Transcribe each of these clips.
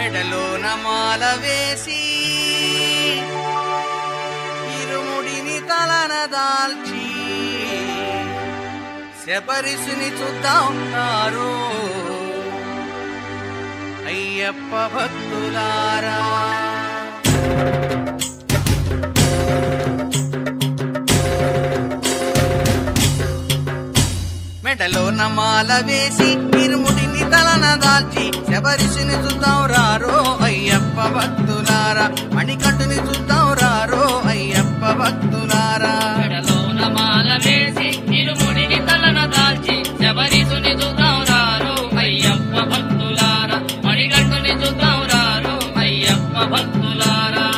మెడలోన మాల వేసి ఇరుముడిని తలన దాల్చి శబరిసుని చూద్దాం అయ్యప్ప భక్తులారా మెడలో నమాల వేసి ఇరుముడిని తలన దాల్చి శబరిషిని చూద్దాం రారో అయ్యప్ప భక్తులారా మణికంఠుని చూద్దాం రారో అయ్యప్ప భక్తులారా మెడలోన మాల వేసి ఇరుముడిని తలన దాల్చి శబరిసుని చూద్దాం రారు అయ్యప్ప భక్తులారా మణిగంటుని చూద్దాం రారు అయ్యప్ప భక్తులారా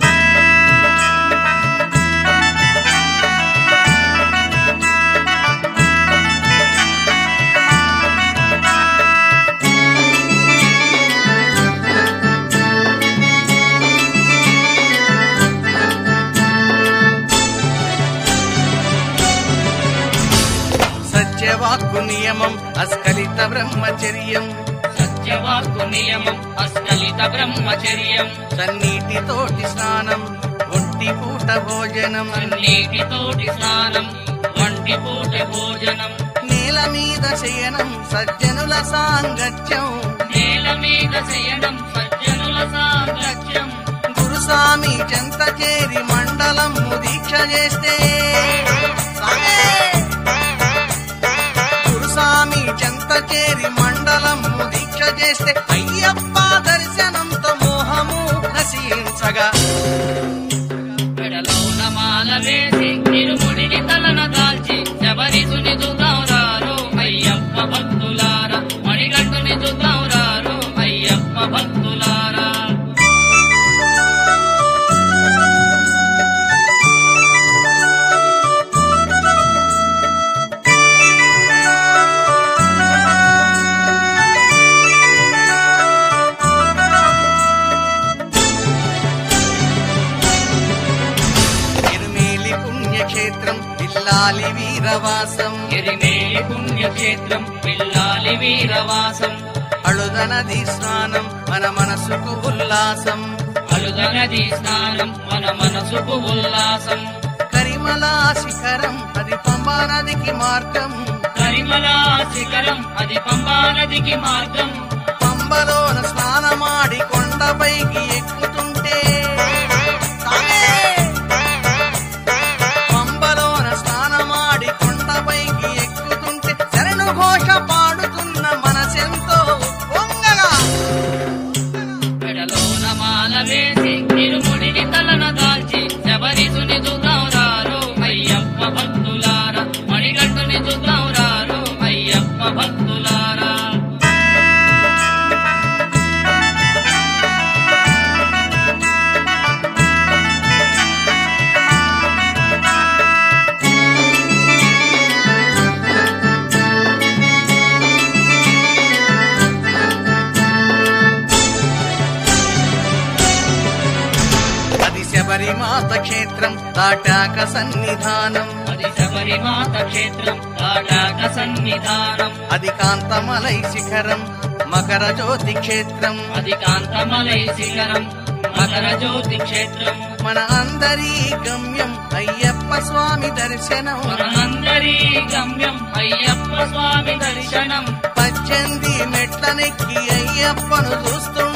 సత్యవాక్కు నియమం అస్కలిత బ్రహ్మచర్యం సత్యవాక్కు నియమం అస్కలిత బ్రహ్మచర్యం సన్నీటితోటి స్నానం ఒంటి పూట భోజనం నీటితోటి స్నానం వంటి పూట భోజనం నేల మీద శయనం సజ్జనుల సాంగత్యం నేల మీద శయనం సజ్జనుల సాంగత్యం గురుస్వామి చెంత చేరి మండలం దీక్ష చేస్తే స్వామి! గురుస్వామి చెంత చేరి మండలం దీక్ష చేస్తే అయ్యప్ప దర్శనంతో మోహము నశించగా మెడలోన మాల వేసి ఇరుముడిని తలన దాల్చి శబరిసుని చూద్దాం రారు అయ్యప్ప భక్తులారా మణిగంటుని చూద్దాం రారు అయ్యప్ప భక్తులారా ఇరుమేలి పుణ్యక్షేత్రం పిల్లాలి వీరవాసం ఎరిమేలి పుణ్యక్షేత్రం పిల్లాలి వీరవాసం అళుదనది స్నానం మన మనసుకు ఉల్లాసం అలుగనది స్నానం మన మనసుకు ఉల్లాసం కరిమలా శిఖరం అది పంబా నదికి మార్గం కరిమలా శిఖరం అది పంబా నదికి మార్గం పంబలోన స్నానమాడి కొండపైకి ఎక్కుతుంటే సామే! పంబలోన స్నానమాడి కొండపైకి ఎక్కుతుంటే శరణు ఘోష పాడుతున్న మనసెంతో పొంగగా మెడలోన మాల వేసి ఇరుముడిని తలన దాల్చి శబరిసుని చూద్దాం రారు అయ్యప్ప భక్తులారా మణిగంటుని చూద్దాం రారు అయ్యప్ప భక్తులారా అది శబరిమాత క్షేత్రం తాటాక సన్నిధానం అది శబరిమాత క్షేత్రం తాటాక సన్నిధానం అది కాంతమలై శిఖరం మకర జ్యోతి క్షేత్రం అది కాంతమలై శిఖరం మకర జ్యోతి క్షేత్రం మన అందరి గమ్యం అయ్యప్ప స్వామి దర్శనం మనందరి గమ్యం అయ్యప్ప స్వామి దర్శనం పద్దెనిమిది మెట్లనెక్కి అయ్యప్పను చూస్తుంటే